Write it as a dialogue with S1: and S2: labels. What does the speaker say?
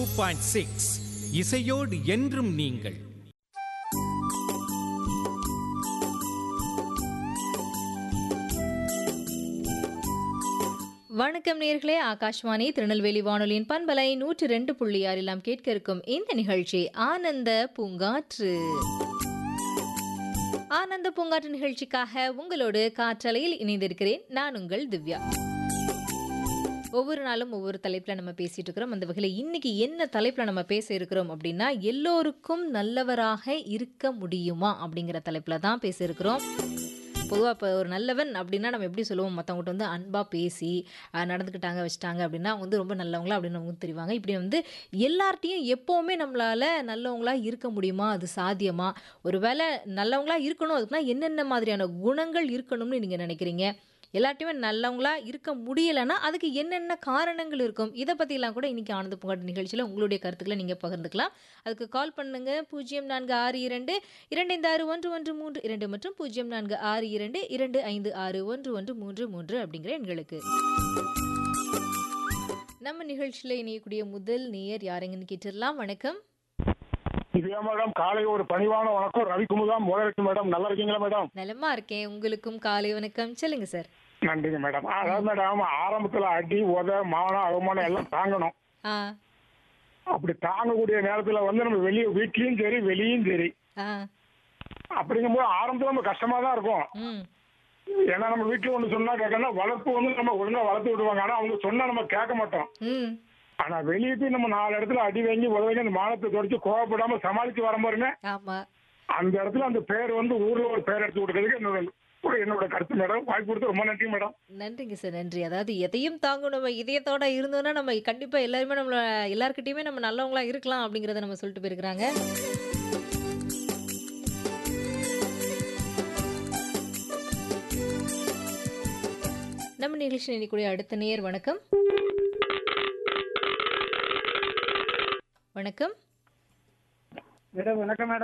S1: point six இசையோடு என்றும் நீங்கள்
S2: வணக்கம் நேர்களே ஆகாஷ்வாணி திருநெல்வேலி வானொலியின் பண்பலை நூற்றி ரெண்டு புள்ளி ஆறில் நாம் கேட்க இருக்கும் இந்த நிகழ்ச்சி ஆனந்த பூங்காற்று ஆனந்த பூங்காற்று நிகழ்ச்சிக்காக உங்களோடு காற்றலையில் இணைந்திருக்கிறேன் நான் உங்கள் திவ்யா ஒவ்வொரு நாளும் ஒவ்வொரு தலைப்பில் நம்ம பேசிட்டு இருக்கிறோம் அந்த வகையில் இன்னைக்கு என்ன தலைப்பில் நம்ம பேச இருக்கிறோம் அப்படின்னா எல்லோருக்கும் நல்லவராக இருக்க முடியுமா அப்படிங்கிற தலைப்பில் தான் பேச இருக்கிறோம் பொதுவாக இப்போ ஒரு நல்லவன் அப்படின்னா நம்ம எப்படி சொல்லுவோம் மற்றவங்ககிட்ட வந்து அன்பாக பேசி அஹ், நடந்துக்கிட்டாங்க வச்சுட்டாங்க அப்படின்னா அவங்க வந்து ரொம்ப நல்லவங்களா அப்படின்னு நமக்கு தெரிவாங்க இப்படி வந்து எல்லார்ட்டையும் எப்போவுமே நம்மளால் நல்லவங்களா இருக்க முடியுமா அது சாத்தியமா ஒருவேளை நல்லவங்களா இருக்கணும் அதுக்குன்னா என்னென்ன மாதிரியான குணங்கள் இருக்கணும்னு நீங்கள் நினைக்கிறீங்க எல்லார்ட்டையுமே நல்லவங்களா இருக்க முடியலைன்னா அதுக்கு என்னென்ன காரணங்கள் இருக்கும் இதை பற்றிலாம் கூட இன்னைக்கு ஆனந்த பூங்காட்டு நிகழ்ச்சியில் உங்களுடைய கருத்துக்களை நீங்கள் பகிர்ந்துக்கலாம் அதுக்கு கால் பண்ணுங்க பூஜ்ஜியம் நான்கு ஆறு இரண்டு இரண்டு ஐந்து ஆறு ஒன்று ஒன்று மூன்று இரண்டு மற்றும் பூஜ்ஜியம் நான்கு ஆறு இரண்டு இரண்டு ஐந்து ஆறு ஒன்று ஒன்று மூன்று மூன்று அப்படிங்கிற எண்களுக்கு நம்ம நிகழ்ச்சியில் இணையக்கூடிய முதல் நேயர் யாருங்கன்னு கேட்டுடலாம் வணக்கம்
S3: இதே மேடம் காலை ஒரு பணிவான வணக்கம் ரவிக்குமுதாம் முதலமைச்சர் மேடம் நல்லா இருக்கீங்களா மேடம்
S2: நலமா இருக்கேன் உங்களுக்கும் காலை வணக்கம் சொல்லுங்க சார்
S3: நன்றிங்க மேடம் அதாவது மேடம் ஆரம்பத்துல அடி உத மானம் அவமானம் எல்லாம் தாங்கணும்
S2: ஆ
S3: அப்படி தாங்கக்கூடிய நேரத்துல வந்து நம்ம வெளியே வீட்லயும் சரி வெளியும் சரி
S2: ஆ
S3: அப்படிங்கும்போது ஆரம்பத்துல நம்ம கஷ்டமா தான் இருக்கும்
S2: ம்
S3: ஏன்னா நம்ம வீட்டுல ஒண்ணு சொன்னா கேட்கணும் வளர்ப்பு வந்து நம்ம ஒழுங்கா வளர்த்து விடுவாங்க ஆனா அவங்க சொன்னா நம்ம கேட்க மாட்டோம்
S2: ம்
S3: ஆனா வெளியே போய் நம்ம நாலு இடத்துல அடி வாங்கி உதவி அந்த மானத்தை தொடச்சு கோவப்படாம சமாளிச்சு வர பாருங்க
S2: ஆமாம்
S3: அந்த இடத்துல அந்த பேர் வந்து ஊர்ல ஒரு பேர் எடுத்து கொடுக்கறதுக்கு என்னோட ஒரு என்னோட கருத்து மேடம் வாய்ப்பு கொடுத்து ரொம்ப நன்றி மேடம்
S2: நன்றிங்க சார் நன்றி அதாவது எதையும் தாங்கும் நம்ம இதயத்தோட இருந்தோம்னா நம்ம கண்டிப்பா எல்லாருமே நம்மள எல்லார்கிட்டயுமே நம்ம நல்லவங்களா இருக்கலாம் அப்படிங்கறத நம்ம சொல்லிட்டு போயிருக்கிறாங்க நம்ம நிகழ்ச்சி நினைக்கூடிய அடுத்த நேயர் வணக்கம் வணக்கம்
S3: மேடம் வணக்கம் மேடம்